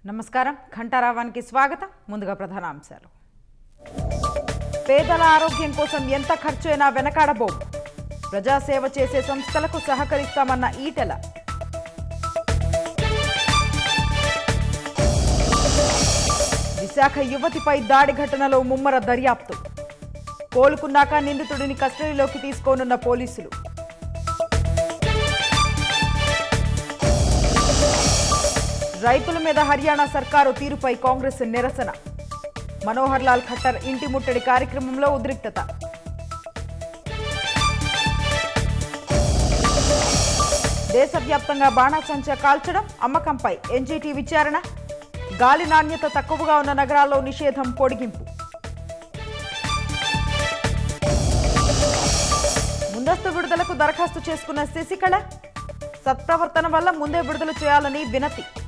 నమస్కారం ఘంటారావానికి స్వాగతం ముందుగా ప్రధాన అంశాలు పేదల ఆరోగ్యం కోసం ఎంత ఖర్చైనా వెనకాడబోం ప్రజాసేవ చేసే సంస్థలకు సహకరిస్తామన్న ఈటెల విశాఖ యువతిపై దాడి ఘటనలో ముమ్మర దర్యాప్తు కోలుకున్నాక నిందితుడిని కస్టడీలోకి తీసుకోనున్న పోలీసులు రైతుల మీద హర్యానా సర్కారు తీరుపై కాంగ్రెస్ నిరసన మనోహర్ లాల్ ఖట్టర్ ఇంటి ముట్టడి కార్యక్రమంలో ఉద్రిక్తత దేశవ్యాప్తంగా బాణాసంచా కాల్చడం అమ్మకంపై ఎన్జీటీ విచారణ గాలి నాణ్యత తక్కువగా ఉన్న నగరాల్లో నిషేధం పొడిగింపు ముందస్తు విడుదలకు దరఖాస్తు చేసుకున్న శశికళ సత్ప్రవర్తన వల్ల ముందే విడుదల చేయాలని వినతి